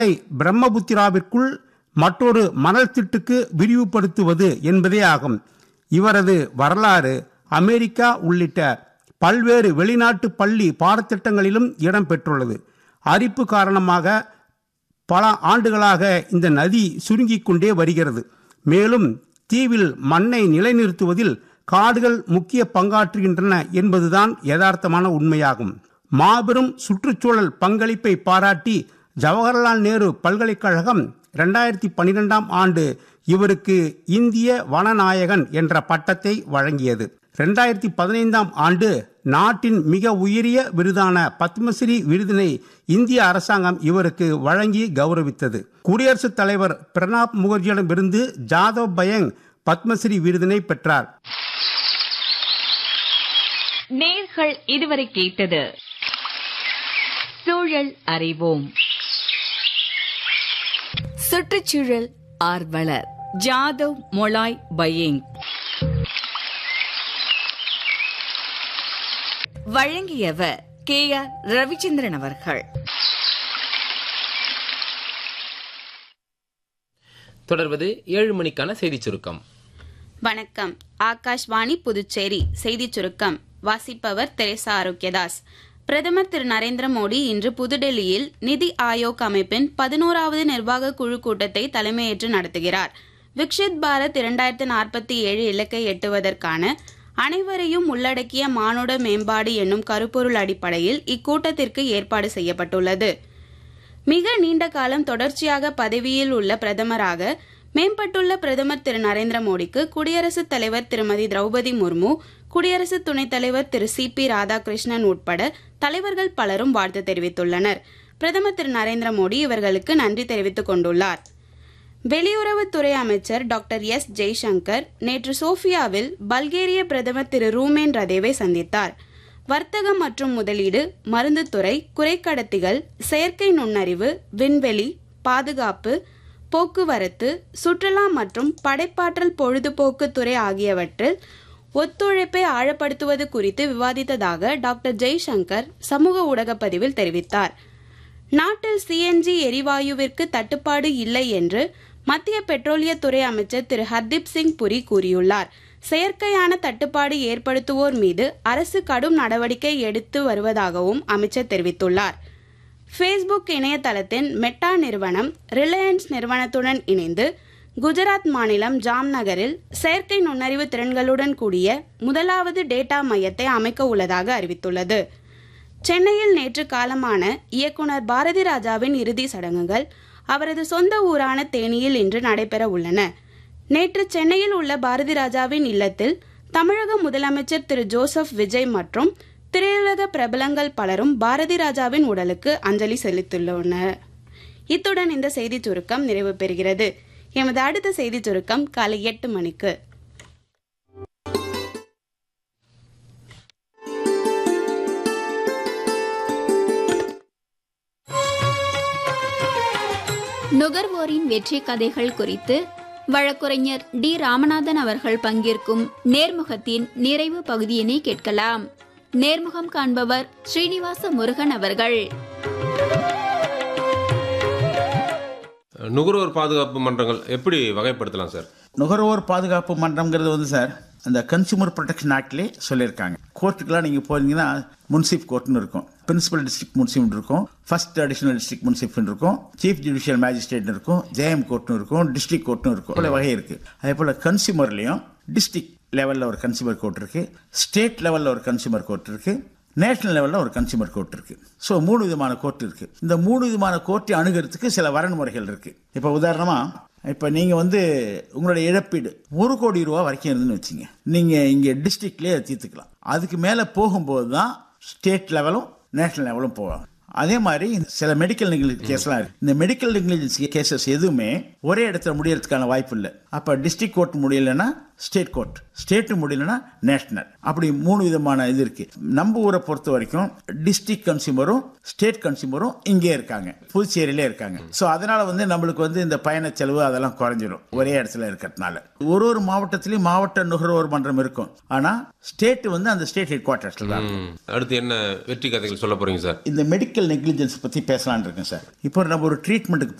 பிரம்மபுத்திராவிற்குள் மற்றொரு மணல் திட்டுக்கு விரிவுபடுத்துவது என்பதே ஆகும் இவரது வரலாறு அமெரிக்கா உள்ளிட்ட பல்வேறு வெளிநாட்டு பள்ளி பாடத்திட்டங்களிலும் இடம்பெற்றுள்ளது அரிப்பு காரணமாக பல ஆண்டுகளாக இந்த நதி சுருங்கிக் கொண்டே வருகிறது மேலும் தீவில் மண்ணை நிலைநிறுத்துவதில் காடுகள் முக்கிய பங்காற்றுகின்றன என்பதுதான் யதார்த்தமான உண்மையாகும் மாபெரும் சுற்றுச்சூழல் பங்களிப்பை பாராட்டி ஜவஹர்லால் நேரு பல்கலைக்கழகம் ரெண்டாயிரத்தி பன்னிரெண்டாம் ஆண்டு இவருக்கு இந்திய வனநாயகன் என்ற பட்டத்தை வழங்கியது ரெண்டாயிரத்தி பதினைந்தாம் ஆண்டு நாட்டின் மிக உயரிய விருதான பத்மஸ்ரீ விருதினை இந்திய அரசாங்கம் இவருக்கு வழங்கி கௌரவித்தது குடியரசுத் தலைவர் பிரணாப் முகர்ஜியிடமிருந்து ஜாதவ் பயங் பத்மஸ்ரீ விருதினை பெற்றார் நேர்கள் இதுவரை கேட்டது சூழல் அறிவோம் சுற்றுச்சூழல் ஆர்வலர் ஜாதவ் மொலாய் பையேங் வழங்கியவர் கே ஆர் ரவிச்சந்திரன் அவர்கள் தொடர்வது ஏழு மணிக்கான செய்திச் சுருக்கம் வணக்கம் ஆகாஷ்வாணி புதுச்சேரி செய்திச் சுருக்கம் வாசிப்பவர் தெரேசா ஆரோக்கியதாஸ் பிரதமர் திரு நரேந்திர மோடி இன்று புதுடெல்லியில் நிதி ஆயோக் அமைப்பின் பதினோராவது நிர்வாக குழு கூட்டத்தை தலைமையேற்று நடத்துகிறார் விக்ஷித் பாரத் இரண்டாயிரத்து நாற்பத்தி ஏழு இலக்கை எட்டுவதற்கான அனைவரையும் உள்ளடக்கிய மானுட மேம்பாடு என்னும் கருப்பொருள் அடிப்படையில் இக்கூட்டத்திற்கு ஏற்பாடு செய்யப்பட்டுள்ளது மிக நீண்ட காலம் தொடர்ச்சியாக பதவியில் உள்ள பிரதமராக மேம்பட்டுள்ள பிரதமர் திரு நரேந்திர மோடிக்கு குடியரசுத் தலைவர் திருமதி திரௌபதி முர்மு குடியரசு துணைத் தலைவர் திரு சி பி ராதாகிருஷ்ணன் உட்பட தலைவர்கள் பலரும் வாழ்த்து தெரிவித்துள்ளனர் பிரதமர் திரு நரேந்திர மோடி இவர்களுக்கு நன்றி தெரிவித்துக் கொண்டுள்ளார் வெளியுறவுத்துறை அமைச்சர் டாக்டர் எஸ் ஜெய்சங்கர் நேற்று சோஃபியாவில் பல்கேரிய பிரதமர் திரு ரூமேன் ரதேவை சந்தித்தார் வர்த்தகம் மற்றும் முதலீடு மருந்துத்துறை குறைக்கடத்திகள் செயற்கை நுண்ணறிவு விண்வெளி பாதுகாப்பு போக்குவரத்து சுற்றுலா மற்றும் படைப்பாற்றல் பொழுதுபோக்கு துறை ஆகியவற்றில் ஒத்துழைப்பை ஆழப்படுத்துவது குறித்து விவாதித்ததாக டாக்டர் ஜெய்சங்கர் சமூக ஊடக பதிவில் தெரிவித்தார் நாட்டில் சிஎன்ஜி எரிவாயுவிற்கு தட்டுப்பாடு இல்லை என்று மத்திய பெட்ரோலியத்துறை அமைச்சர் திரு ஹர்தீப் சிங் புரி கூறியுள்ளார் செயற்கையான தட்டுப்பாடு ஏற்படுத்துவோர் மீது அரசு கடும் நடவடிக்கை எடுத்து வருவதாகவும் அமைச்சர் தெரிவித்துள்ளார் ஃபேஸ்புக் இணையதளத்தின் மெட்டா நிறுவனம் ரிலையன்ஸ் நிறுவனத்துடன் இணைந்து குஜராத் மாநிலம் ஜாம்நகரில் செயற்கை நுண்ணறிவு திறன்களுடன் கூடிய முதலாவது டேட்டா மையத்தை அமைக்க உள்ளதாக அறிவித்துள்ளது சென்னையில் நேற்று காலமான இயக்குனர் பாரதி ராஜாவின் இறுதி சடங்குகள் அவரது சொந்த ஊரான தேனியில் இன்று நடைபெற உள்ளன நேற்று சென்னையில் உள்ள பாரதி ராஜாவின் இல்லத்தில் தமிழக முதலமைச்சர் திரு ஜோசப் விஜய் மற்றும் திரையுலக பிரபலங்கள் பலரும் பாரதி ராஜாவின் உடலுக்கு அஞ்சலி செலுத்தியுள்ளனர் இத்துடன் இந்த செய்திச் சுருக்கம் நிறைவு பெறுகிறது எமது அடுத்த செய்திச் சுருக்கம் காலை எட்டு மணிக்கு நுகர்வோரின் வெற்றி கதைகள் குறித்து வழக்குரைஞர் டி ராமநாதன் அவர்கள் பங்கேற்கும் நேர்முகத்தின் நிறைவு பகுதியினை கேட்கலாம் நேர்முகம் காண்பவர் ஸ்ரீனிவாச முருகன் அவர்கள் நுகர்வோர் பாதுகாப்பு மன்றங்கள் எப்படி வகைப்படுத்தலாம் சார் நுகர்வோர் பாதுகாப்பு மன்றம்ங்கிறது வந்து சார் அந்த கன்சூமர் ப்ரொடெக்ஷன் ஆக்ட்லேயே சொல்லியிருக்காங்க கோர்ட்டுக்கெல்லாம் நீங்கள் போனீங்கன்னா முன்சிப் கோர்ட்னு இருக்கும் பிரின்சிபல் டிஸ்ட்ரிக்ட் முன்சிப் இருக்கும் ஃபர்ஸ்ட் அடிஷனல் டிஸ்ட்ரிக்ட் முன்சிப்னு இருக்கும் சீஃப் ஜுடிஷியல் மேஜிஸ்ட்ரேட்னு இருக்கும் ஜேஎம் கோர்ட்னு இருக்கும் டிஸ்ட்ரிக்ட் கோர்ட்னு இருக்கும் பல வகை இருக்கு அதே போல் கன்சியூமர்லேயும் டிஸ்ட்ரிக்ட் லெவலில் ஒரு கன்சியூமர் கோர்ட் இருக்கு ஸ்டேட் லெவலில் ஒரு கன்சியூமர் கோர்ட் இருக்கு நேஷனல் லெவலில் ஒரு கன்சியூமர் கோர்ட் இருக்கு ஸோ மூணு விதமான கோர்ட் இருக்கு இந்த மூணு விதமான கோர்ட்டை அணுகிறதுக்கு சில வரன்முறைகள் இருக்கு இப்போ உதாரணமா இப்போ நீங்கள் வந்து உங்களுடைய இழப்பீடு ஒரு கோடி ரூபா வரைக்கும் இருந்துன்னு வச்சுங்க நீங்கள் இங்கே டிஸ்ட்ரிக்ட்லேயே தீர்த்துக்கலாம் அதுக்கு மேலே போகும்போது தான் ஸ்டேட் லெவலும் நேஷனல் லெவலும் போவாங்க அதே மாதிரி சில மெடிக்கல் நெக்லிஜென்ஸ் கேஸ்லாம் இருக்கு இந்த மெடிக்கல் நெக்லிஜென்ஸ் கேசஸ் எதுவுமே ஒரே இடத்துல முடியறதுக்கான வாய்ப்பு இல்லை அப்போ டிஸ்ட்ரிக்ட் கோர்ட் முடியலைன்னா ஸ்டேட் கோர்ட் ஸ்டேட்டு முடியலன்னா நேஷனல் அப்படி மூணு விதமான இது இருக்கு நம்ம ஊரை பொறுத்த வரைக்கும் டிஸ்ட்ரிக்ட் கன்சியூமரும் ஸ்டேட் கன்சியூமரும் இங்கே இருக்காங்க புதுச்சேரியிலே இருக்காங்க ஸோ அதனால வந்து நம்மளுக்கு வந்து இந்த பயண செலவு அதெல்லாம் குறைஞ்சிரும் ஒரே இடத்துல இருக்கிறதுனால ஒரு ஒரு மாவட்டத்திலையும் மாவட்ட நுகர்வோர் மன்றம் இருக்கும் ஆனா ஸ்டேட் வந்து அந்த ஸ்டேட் ஹெட் குவார்ட்டர்ஸ்ல தான் இருக்கும். ம். அடுத்து என்ன வெற்றி கதைகள் சொல்ல போறீங்க சார் இந்த மெடிக்கல் நெக்லிஜென்ஸ் பத்தி பேசலாம்னு இருக்கேன் சார் இப்போ நம்ம ஒரு ட்ரீட்மெண்ட்டுக்கு